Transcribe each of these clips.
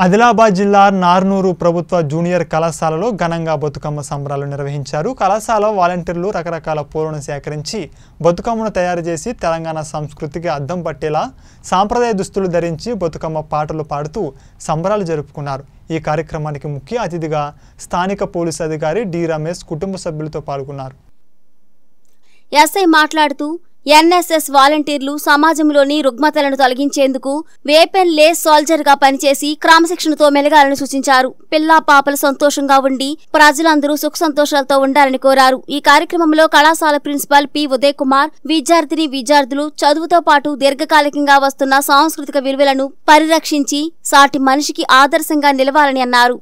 ఆదిలాబాద్ జిల్లా నార్నూరు ప్రభుత్వ జూనియర్ కళాశాలలో ఘనంగా బతుకమ్మ సంబరాలు నిర్వహించారు కళాశాల వాలంటీర్లు రకరకాల పూలను సేకరించి బతుకమ్మను తయారు చేసి తెలంగాణ సంస్కృతికి అద్దం పట్టేలా సాంప్రదాయ దుస్తులు ధరించి బతుకమ్మ పాటలు పాడుతూ సంబరాలు జరుపుకున్నారు ఈ కార్యక్రమానికి ముఖ్య అతిథిగా స్థానిక పోలీసు అధికారి డి రమేష్ కుటుంబ సభ్యులతో పాల్గొన్నారు ఎస్ఐ మాట్లాడుతూ ఎన్ఎస్ఎస్ వాలంటీర్లు సమాజంలోని రుగ్మతలను తొలగించేందుకు వేపెన్ లేస్ సోల్జర్ గా పనిచేసి క్రమశిక్షణతో మెలగాలని సూచించారు పిల్లా పాపలు సంతోషంగా ఉండి ప్రజలందరూ సుఖ సంతోషాలతో ఉండాలని కోరారు ఈ కార్యక్రమంలో కళాశాల ప్రిన్సిపాల్ పి ఉదయ్ కుమార్ విద్యార్థిని విద్యార్థులు చదువుతో పాటు దీర్ఘకాలికంగా వస్తున్న సాంస్కృతిక విలువలను పరిరక్షించి సాటి మనిషికి ఆదర్శంగా నిలవాలని అన్నారు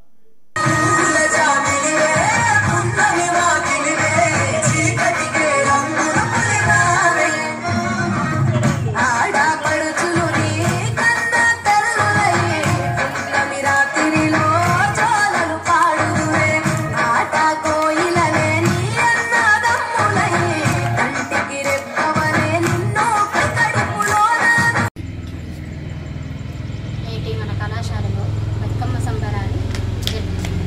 ఆడపడుచులు నీ కన్న తల్లులయ్యే పున్నమి రాత్రిలో జోలలు పాడుదురే ఆట కోయిలనే నీ అన్నదమ్ములయ్యే కంటికి రెప్పవనే నిన్నో కడుపులోన నేటి మన కళాశాలలో బతుకమ్మ సంబరాలు జరుపుకుంటున్నాం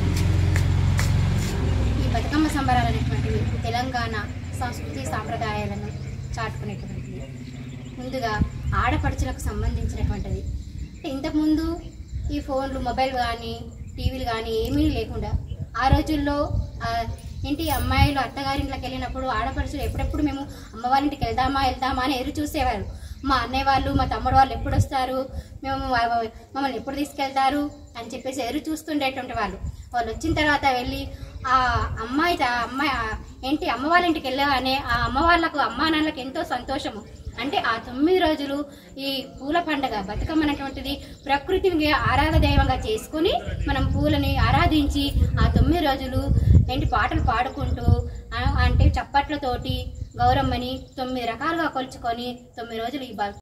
ఈ బతుకమ్మ సంబరాలు అనేటువంటివి తెలంగాణ సంస్కృతి సాంప్రదాయాలను చాటుకునేటువంటివి ముందుగా ఆడపడుచులకు సంబంధించినటువంటిది అంటే ఇంతకుముందు ఈ ఫోన్లు మొబైల్ కానీ టీవీలు కానీ ఏమీ లేకుండా ఆ రోజుల్లో ఆ, ఏంటి అమ్మాయిలు అత్తగారింట్లోకి వెళ్ళినప్పుడు ఆడపడుచులు ఎప్పుడెప్పుడు మేము అమ్మ వాళ్ళ ఇంటికి వెళ్దామా వెళ్దామా అని ఎదురు చూసేవారు మా అన్నయ్య వాళ్ళు మా తమ్ముడు వాళ్ళు ఎప్పుడు వస్తారు మేము వా- వా- మమ్మల్ని ఎప్పుడు తీసుకెళ్తారు అని చెప్పేసి ఎదురు చూస్తుండేటువంటి వాళ్ళు వాళ్ళు వచ్చిన తర్వాత వెళ్ళి ఆ అమ్మాయి త- అమ్మాయి ఆ ఏంటి అమ్మ వాళ్ళ ఇంటికి వెళ్ళగానే ఆ అమ్మ వాళ్ళకు అమ్మా నాన్నలకు ఎంతో సంతోషము అంటే ఆ తొమ్మిది రోజులు ఈ పూల పండగ బతుకమ్మ అనేటువంటిది ప్రకృతిని ఆరాధ దైవంగా చేసుకుని మనం పూలని ఆరాధించి ఆ తొమ్మిది రోజులు ఏంటి పాటలు పాడుకుంటూ ఆ, అంటే చప్పట్లతోటి గౌరమ్మని తొమ్మిది రకాలుగా కొలుచుకొని తొమ్మిది రోజులు ఈ బ-